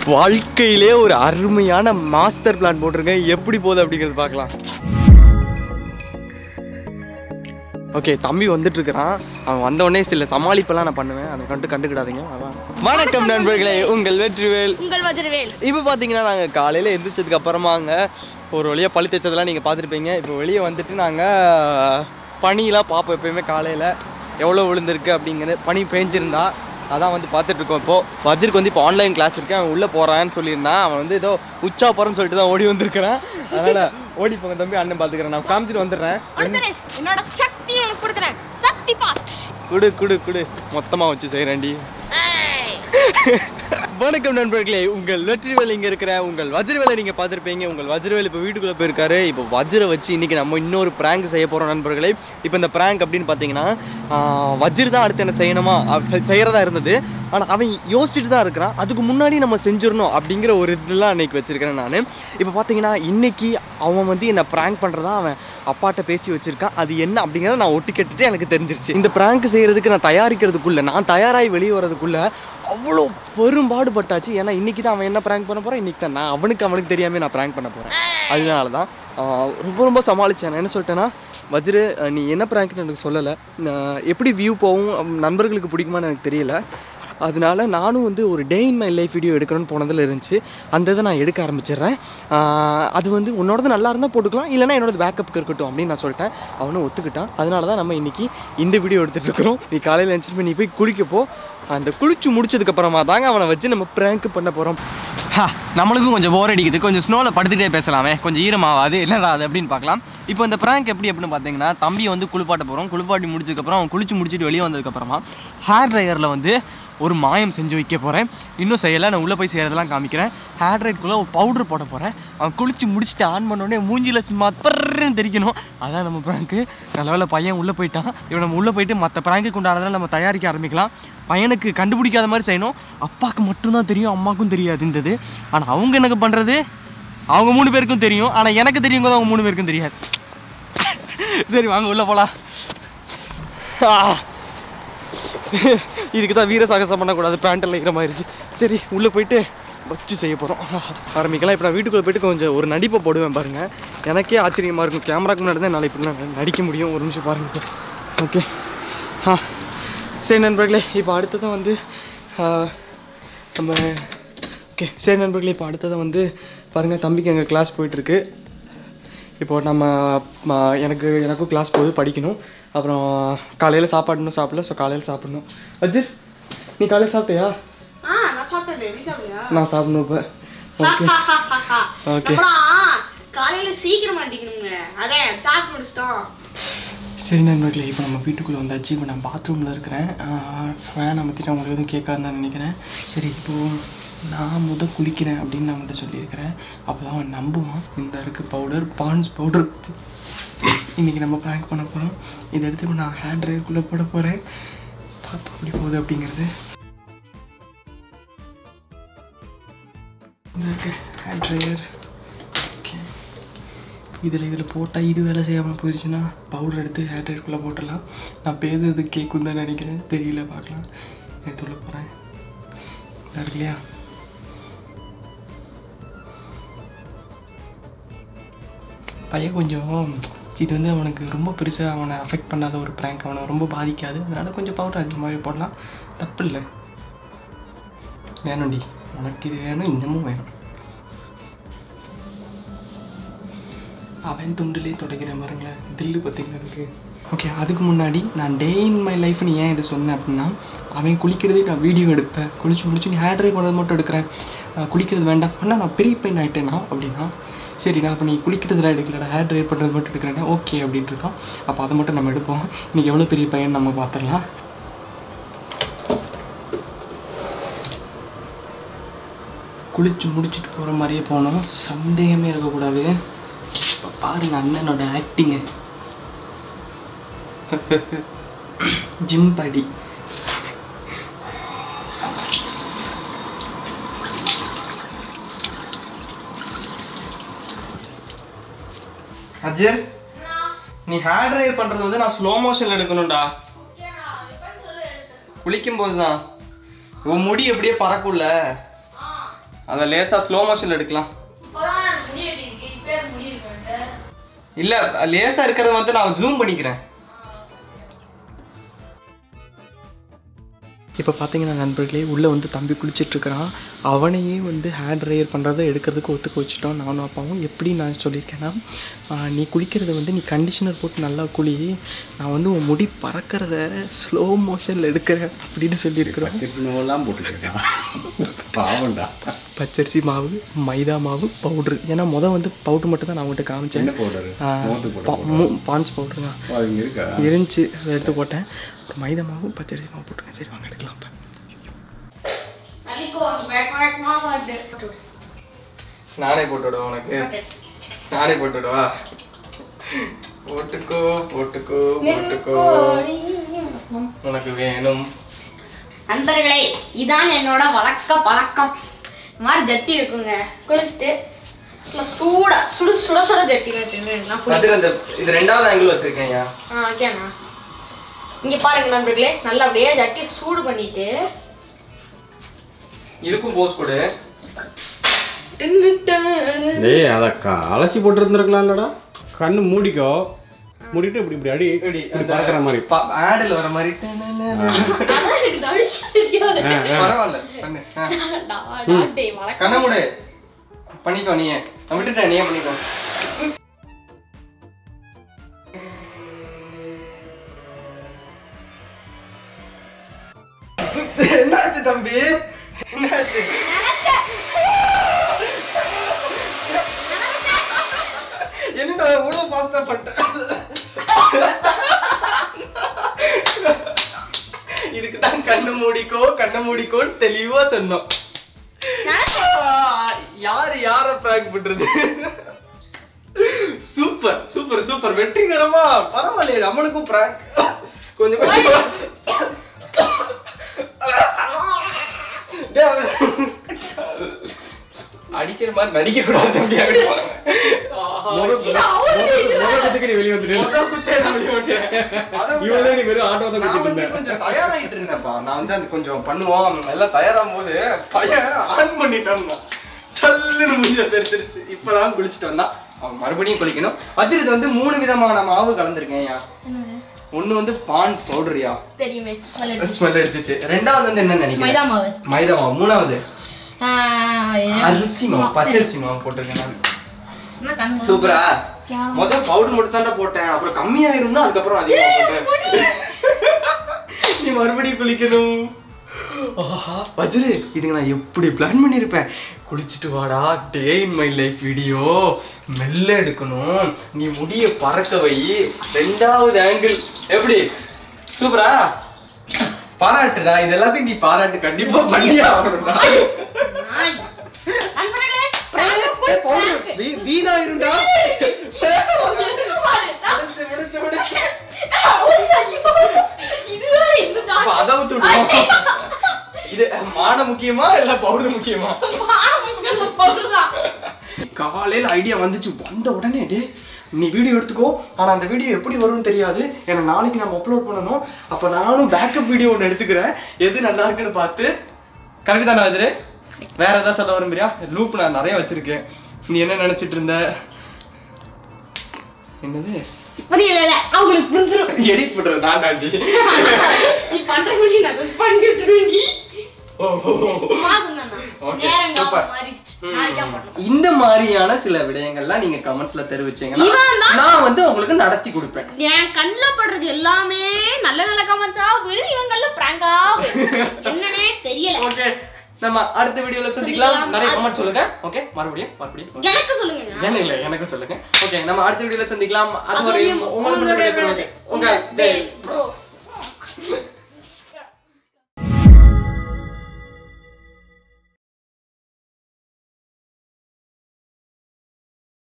வாழ்க்கையிலே ஒரு அருமையான மாஸ்டர் பிளான் போட்டிருக்கேன் எப்படி போகுது அப்படிங்கிறது பார்க்கலாம் ஓகே தம்பி வந்துட்டு இருக்கிறான் அவன் வந்த உடனே சில சமாளிப்பெல்லாம் நான் பண்ணுவேன் அதை கண்டு கண்டுக்கிடாதீங்க அதான். வணக்கம் நண்பர்களே உங்கள் வெற்றிவேல் உங்கள் வஜ்ரவேல் இப்போ பார்த்தீங்கன்னா நாங்கள் காலையில் எந்திரிச்சதுக்கு அப்புறமாங்க ஒரு வழியாக பழி தைச்சதெல்லாம் நீங்கள் பார்த்துருப்பீங்க இப்போ வெளியே வந்துட்டு நாங்கள் பனியெலாம் பார்ப்போம் எப்பயுமே காலையில் எவ்வளோ விழுந்திருக்கு அப்படிங்கிறது பனி பேஞ்சிருந்தா அதான் வந்து பார்த்துட்டு இருக்கோம் இப்போ வஜ்ருக்கு வந்து இப்போ ஆன்லைன் கிளாஸ் இருக்கு அவன் உள்ளே போகிறான்னு சொல்லியிருந்தான் அவன் வந்து ஏதோ உச்சா போகிறேன்னு சொல்லிட்டு தான் ஓடி வந்திருக்கிறான் அதனால் ஓடி போங்க தம்பி அண்ணன் பார்த்துக்கிறேன் நான் காமிச்சிட்டு வந்துடுறேன் கொடுத்துறேன் என்னோட சக்தி உனக்கு கொடுத்துறேன் சக்தி பாஸ்ட் குடு குடு குடு மொத்தமாக வச்சு செய்கிறேன்டி வணக்கம் நண்பர்களே உங்கள் வெற்றிவேல் இங்கே இருக்கிற உங்கள் வஜ்ரவேலை நீங்கள் பார்த்துருப்பீங்க உங்கள் வஜ்ரவேல் இப்போ வீட்டுக்குள்ளே போயிருக்காரு இப்போ வஜ்ரை வச்சு இன்றைக்கி நம்ம இன்னொரு ப்ராங்க் செய்ய போகிறோம் நண்பர்களே இப்போ இந்த ப்ராங்க் அப்படின்னு பார்த்தீங்கன்னா ஆஹ், வஜ்ரு தான் அடுத்து என்ன செய்யணுமா அவ- செ- செய்யறதா இருந்தது ஆனால் அவன் யோசிச்சுட்டு தான் இருக்கிறான் அதுக்கு முன்னாடி நம்ம செஞ்சிடணும் அப்படிங்கிற ஒரு இதெல்லாம் இன்னைக்கு வச்சிருக்கிறேன் நான் இப்போ பார்த்தீங்கன்னா இன்னைக்கு அவன் வந்து என்னை ப்ராங்க் பண்ணுறதா அவன் அப்பாட்ட பேசி வச்சிருக்கான் அது என்ன அப்படிங்கிறத நான் ஒட்டு கேட்டுட்டு எனக்கு தெரிஞ்சிருச்சு இந்த ப்ராங்க் செய்யறதுக்கு நான் தயாரிக்கிறதுக்குள்ள நான் தயாராகி வெளியே வரதுக்குள்ள அவ்வளோ பெரும்பாடுபட்டாச்சு ஏன்னா இன்னைக்கு தான் அவன் என்ன ப்ராங்க் பண்ண போறான் இன்னைக்கு தான் நான் அவனுக்கு அவனுக்கு தெரியாம நான் ப்ராங்க் பண்ண போறேன் அதனால தான் ஆஹ், ரொம்ப ரொம்ப சமாளிச்சேன் நான் என்ன சொல்லிட்டேன்னா வஜ்ரு அஹ், நீ என்ன ப்ராங்க்னு எனக்கு சொல்லலை நான் எப்படி வியூ போகும் அம், நண்பர்களுக்கு பிடிக்குமான்னு எனக்கு தெரியல அதனால நானும் வந்து ஒரு day in my life video எடுக்கணும்னு போனதில் இருந்துச்சு அந்த இதை நான் எடுக்க ஆரம்பிச்சிடுறேன் ஆஹ் அது வந்து உன்னோடது நல்லா இருந்தால் போட்டுக்கலாம் இல்லைனா என்னோட பேக்கப்புக்கு இருக்கட்டும் அப்படின்னு நான் சொல்லிட்டேன் அவனும் ஒத்துக்கிட்டான் அதனால தான் நம்ம இன்னைக்கு இந்த வீடியோ எடுத்துகிட்டு இருக்கிறோம் நீ காலையில் நினச்சிட்டு நீ போய் குளிக்கப்போ அந்த குளிச்சு முடிச்சதுக்கப்புறமா தாங்க அவனை வச்சு நம்ம ப்ராங்க் பண்ண போகிறோம் நம்மளுக்கும் கொஞ்சம் போர் அடிக்குது கொஞ்சம் ஸ்னோவில் படுத்துகிட்டே பேசலாமே கொஞ்சம் ஈரமாகாது என்னடா அது அப்படின்னு பார்க்கலாம் இப்போ இந்த ப்ராங்க் எப்படி அப்படின்னு பார்த்தீங்கன்னா தம்பியை வந்து குளிப்பாட்ட போகிறோம் குளிப்பாட்டி முடிச்சதுக்கப்புறம் அவன் குளிச்சு முடிச்சுட்டு வெளியே வந்ததுக்கப்புறமா ஹேர் ட்ரையரில் வந்து ஒரு மாயம் செஞ்சு வைக்க போகிறேன் இன்னும் செய்யலை நான் உள்ளே போய் செய்யறதெல்லாம் காமிக்கிறேன் ஹேர் ட்ரைக்குள்ளே ஒரு பவுடர் போட போகிறேன் அவன் குளிச்சு முடிச்சுட்டு ஆன் பண்ணோடனே மூஞ்சில சும்மா பர்றன்னு தெரிக்கணும் அதான் நம்ம ப்ராங்க்கு நல்ல பையன் உள்ளே போயிட்டான் இவன் நம்ம உள்ளே போயிட்டு மற்ற ப்ராங்க்கு உண்டானதெல்லாம் நம்ம தயாரிக்க ஆரம்பிக்கலாம் பையனுக்கு கண்டுபிடிக்காத மாதிரி செய்யணும் அப்பாவுக்கு மட்டும்தான் தெரியும் அம்மாவுக்கும் தெரியாதுன்றது ஆனால் அவங்க எனக்கு பண்ணுறது அவங்க மூணு பேருக்கும் தெரியும் ஆனால் எனக்கு தெரியும் அவங்க மூணு பேருக்கும் தெரியாது சரி வாங்க உள்ளே போகலாம் இதுக்கு தான் வீர சாகசம் பண்ணக்கூடாது பேண்ட்டெல்லாம் ஈரமாயிருச்சு சரி உள்ளே போயிட்டு வச்சு செய்ய போகிறோம் ஆரம்பிக்கலாம் இப்போ நான் வீட்டுக்குள்ளே போயிட்டு கொஞ்சம் ஒரு நடிப்பை போடுவேன் பாருங்கள் எனக்கே ஆச்சரியமாக இருக்கும் கேமராக்கு முன்னாடி தான் என்னால் இப்படி நான் நடிக்க முடியும் ஒரு நிமிஷம் பாருங்கள் ஓகே ஆ சரி நண்பர்களே இப்போ அடுத்தது வந்து ஆ, நம்ம ஓகே சரி நண்பர்களே இப்போ அடுத்தது வந்து பாருங்கள் தம்பிக்கு எங்கள் கிளாஸ் போயிட்டுருக்கு இப்போ நம்ம ம, எனக்கு எனக்கும் கிளாஸ் போகுது படிக்கணும் அப்புறம் காலையில் சாப்பாடு இன்னும் சாப்பிடல ஸோ காலையில் சாப்பிடணும் அஜித் நீ காலையில் சாப்பிட்டியா ஆ நான் சாப்பிட்டேன் நீ சாப்பிட்டியா நான் சாப்பிடணும் இப்போ ஓகே ஓகே நம்மளாம் காலையில சீக்கிரமா எந்திக்கணுங்க அதே சாப்பிட்டு முடிச்சிட்டோம் சரி நண்பர்களே இப்போ நம்ம வீட்டுக்குள்ளே வந்தாச்சு இப்போ நான் பாத்ரூமில் இருக்கிறேன் ஃபேன் அமர்த்திட்டு அவங்களுக்கு எதுவும் கேட்காதுன்னு நான் நினைக்கிறேன் சரி இப்போது நான் முத குளிக்கிறேன் அப்படின்னு நான் அவன்கிட்ட சொல்லியிருக்கிறேன் அப்போ தான் அவன் நம்புவான் இந்த இருக்குது பவுடர் பான்ஸ் பவுடர் இன்றைக்கி நம்ம ப்ராங்க் பண்ண போகிறோம் இதை எடுத்து இப்போ நான் ஹேண்ட் ட்ரைவருக்குள்ளே போட போகிறேன் பார்ப்போம் எப்படி போகுது அப்படிங்கிறது இந்த இருக்கு ஹேண்ட் ட்ரையர் ஓகே இதில் இதில் போட்டால் இது வேலை செய்யாமல் போயிடுச்சுன்னா பவுடர் எடுத்து ஹேர் ட்ரையருக்குள்ளே போட்டுடலாம் நான் பேசுறது கேட்கும் தான் நினைக்கிறேன் தெரியல பார்க்கலாம் எடுத்து உள்ள போகிறேன் இருக்கு இல்லையா பையன் கொஞ்சம் இது வந்து அவனுக்கு ரொம்ப பெருசாக அவனை அஃபெக்ட் பண்ணாத ஒரு ப்ராங்க் அவனை ரொம்ப பாதிக்காது அதனால் கொஞ்சம் பவுடர் அதிகமாகவே போடலாம் தப்பு இல்லை வேணும்டி உனக்கு இது வேணும் இன்னமும் வேணும் அவன் துண்டுலே தொடக்கிறேன் பாருங்களேன் தில்லு பார்த்தீங்களா இருக்கு ஓகே அதுக்கு முன்னாடி நான் டே இன் மை லைஃப்னு ஏன் இதை சொன்னேன் அப்படின்னா அவன் குளிக்கிறதே நான் வீடியோ எடுப்பேன் குளிச்சு முடிச்சு நீ ஹேர் ட்ரைவ் பண்ணது மட்டும் எடுக்கிறேன் அஹ் குளிக்கிறது வேண்டாம் ஆனால் நான் பெரிய பையன் ஆகிட்டேனா அப்படின்னா சரி நான் அப்போ நீ குளிக்கிறதுலாம் எடுக்கலடா ஹேர் ட்ரைவ் பண்ணுறது மட்டும் எடுக்கிறேன்னா ஓகே அப்படின்ட்டு இருக்கான் அப்போ அதை மட்டும் நம்ம எடுப்போம் இன்றைக்கி எவ்வளோ பெரிய பையன் நம்ம பார்த்துடலாம் குளிச்சு முடிச்சுட்டு போகிற மாதிரியே போகணும் சந்தேகமே இருக்கக்கூடாது இப்போ பாருங்க அண்ணனோட ஆக்டிங்கு ஜிம் படி அஜய் நீ ஹேர் ட்ரையர் பண்ணுறது வந்து நான் ஸ்லோ மோஷனில் எடுக்கணும்டா குளிக்கும் போது தான் உன் முடி எப்படியே பறக்கும்ல அதை லேசா ஸ்லோ மோஷன்ல எடுக்கலாம் இப்போதான் முடி வெட்டிருக்கு இப்போ முடி இருக்கு இல்ல லேசா இருக்கிறத வந்து நான் ஜூம் பண்ணிக்கிறேன் இப்போ பார்த்தீங்கன்னா நண்பர்களே உள்ளே வந்து தம்பி குளிச்சிட்டு இருக்கிறான் அவனையே வந்து ஹேர் ட்ரையர் பண்ணுறதை எடுக்கிறதுக்கு ஒத்துக்க வச்சுட்டோம் நானும் அப்பாவும் எப்படி நான் சொல்லியிருக்கேன்னா ஆஹ், நீ குளிக்கிறத வந்து நீ கண்டிஷனர் போட்டு நல்லா குளி நான் வந்து உன் முடி பறக்கிறத ஸ்லோ மோஷனில் எடுக்கிறேன் அப்படின்னு சொல்லியிருக்கிறோம் சின்னவெல்லாம் போட்டுருக்கா பாவம்டா பச்சரிசி மாவு மைதா மாவு பவுட்ரு ஏன்னா மொதல் வந்து பவுட்ரு மட்டும் தான் நான் உங்கள்கிட்ட காமிச்சேன் என்ன பவுடரு மோத்து பா- மூ- பான்ஸ் பவுட்ருங்க ஓ இங்க இருக்கா இருந்துச்சு அதை எடுத்து போட்டேன் அப்புறம் மைதா மாவு பச்சரிசி மாவு போட்டுருங்க சரி வாங்க எடுக்கலாம் இப்போ அலிக்கோ பேக் பேக்மா வந்து நானே போட்டு விடுவா உனக்கு நானே போட்டு விடுவா போட்டுக்கோ போட்டுக்கோ போட்டுக்கோ உனக்கு வேணும் நண்பர்களே இதான் என்னோட வழக்க பழக்கம் இந்த மாதிரி ஜட்டி இருக்குங்க குளிச்சுட்டு நல்லா சூடா சுடு சுட சுட ஜட்டி வச்சுருக்கேன் கதிர் அந்த இது ரெண்டாவது ஆங்கிள் வச்சிருக்கேன்யா ஆ ஓகேண்ணா இங்க பாருங்க நண்பர்களே நல்லா அப்படியே ஜட்டி சூடு பண்ணிட்டு இதுக்கும் போஸ் கொடு டேய் அத க- அலசி போட்டு இருந்திருக்கலாம் இல்லடா கண்ணு மூடிக்கோ மூடிட்டு இப்படி இப்படி அடி இப்படி இப்படி பறக்கிற மாதிரி ஆடில் வர மாதிரி அதான் எனக்கு நடிக்க தெரியாது பரவாயில்ல பண்ணு ஆ. டா- டாட்டே வழக்கம் கண்ணை மூடு பண்ணிக்கோ நீயே நான் விட்டுட்டேன் நீயே பண்ணிக்கோ என்னாச்சு தம்பி என்னாச்சு என்னடா இவ்வளவு பாஸ்டா பண்ணிட்டேன் இதுக்கு தான் கண்ணு மூடிக்கோ கண்ணை மூடிக்கோன்னு தெளிவா சொன்னோம் ஆ, யாரு யார பிராங்க் பண்றது சூப்பர் சூப்பர் சூப்பர் வெற்றிகரமா பரவாயில்லையே நம்மளுக்கும் பிராங்க் கொஞ்சம் கொஞ்சம் டேய், அவரு- அடிக்கிற மாதிரி நடிக்க கூடாது தம்பி அப்படிம்பாங்க. ஆஹா. முகத்துக்கு நீ வெளியே வந்துட்டு மொத குத்தே நான் வெளிய வந்துட்டேன். அதை விட- இவன் நீ வெறும் ஆட்டோ தான் நான் கட்டிட்டு வந்து இருந்த கொஞ்சம் தயாராயிட்டு இருந்தேன்ப்பா நான் வந்து அது கொஞ்சம் பண்ணுவோம் எல்லாம் தயாராகும் போது பையன் ஆன் பண்ணிட்டான் சல்லுன்னு முடிஞ்ச தெரிஞ்சிருச்சு இப்பதான் குளிச்சுட்டு வந்தான் அவன் மறுபடியும் குளிக்கணும் வச்சிரு இது வந்து மூணு விதமான மாவு கலந்துருக்கேன் ஒண்ணு வந்து பான்ஸ் பவுடரியா தெரியுமே ஸ்மெல் அடிச்சிச்சு ரெண்டாவது வந்து என்ன நினைக்கிறேன் மைதா மாவு மைதா மாவு மூணாவது ஆ, அரிசி மாவு பச்சரிசி மாவு போட்டிருக்கேன் நான் என்ன கண்ணு சூப்பரா கேவலம். முதல் பவுடர் மட்டும் தான்டா போட்டேன் அப்புறம் கம்மியாயிரும்னா அதுக்கப்புறம் அதிகமா போட்டேன் நீ மறுபடியும் குளிக்கணும் ஆஹா வஜ்ரு இதுங்க நான் எப்படி பிளான் பண்ணியிருப்பேன் குளிச்சுட்டு வாடா day in my life video மெல்ல எடுக்கணும் நீ முடிய பறக்க வை ரெண்டாவது ஆங்கிள் எப்படி சூப்பரா பாராட்டுடா இது எல்லாத்தையும் நீ பாராட்டு கண்டிப்பா பண்ணியே ஆகணும்டா நாய். நண்பர்களே, ஏய், powder, வீ- வீணாயிரும்டா ஒழுங்கு பாரு. முடிச்சு முடிச்சு முடிச்சு ஐயோ, இதுவே இந்த அப்ப சாக்கு. அதை விட்டு விடுவோம். இது மானம் முக்கியமா இல்ல பவுடர் முக்கியமா ஆரம்பிச்சது பொருள்தான். காலையில ஐடியா வந்துச்சு வந்த உடனே டே நீ வீடியோ எடுத்துக்கோ ஆனா அந்த வீடியோ எப்படி வரும்னு தெரியாது ஏன்னா நாளைக்கு நம்ம அப்லோட் பண்ணணும் அப்ப நானும் பேக்கப் வீடியோ ஒன்று எடுத்துக்கிறேன் எது நல்லா இருக்குன்னு பார்த்து கரெக்ட் தானே வஜரு வேற ஏதாவது சொல்ல விரும்புறியா லூப் நான் நிறைய வச்சிருக்கேன் நீ என்ன நினைச்சிட்டு இருந்த என்னது புரியல இல்ல, அவங்களுக்கு புரிஞ்சிரும். எடிட் பண்றது நான் தாண்டி நீ பண்ற குழி நான் miss பண்ணி விட்டுருவேன்டி. ஓ, ஓ, ஓ. சும்மா சொன்னேன்னா. Okay, நேரம் super. காலம் மாறிடுச்சு. நாளைக்கு தான் பண்ணணும். இந்த மாதிரியான சில விடயங்கள்லாம் நீங்க கமெண்ட்ஸ்ல தெரிவிச்சீங்கன்னா இவன் தான் நான் வந்து உங்களுக்கு நடத்தி கொடுப்பேன் என் கண்ணுல படுறது எல்லாமே நல்ல நல்ல கமெண்ட்ஸா விழுது இவன் கண்ணுல பிராங்கா என்னன்னே தெரியல ஓகே நம்ம அடுத்த வீடியோல சந்திக்கலாம் சந்திக்கலாம். நிறைய கமெண்ட் சொல்லுங்க ஓகே மறுபடியும் மறுபடியும் எனக்கு சொல்லுங்க ஏன் இல்ல எனக்கு சொல்லுங்க ஓகே நம்ம அடுத்த வீடியோல சந்திக்கலாம் அதுவரையும் அதுவரையும் உங்களுக்கு உங்களுடைய விடைபெறுவது உங்க உங்கள் டேல் டேல் ப்ரோ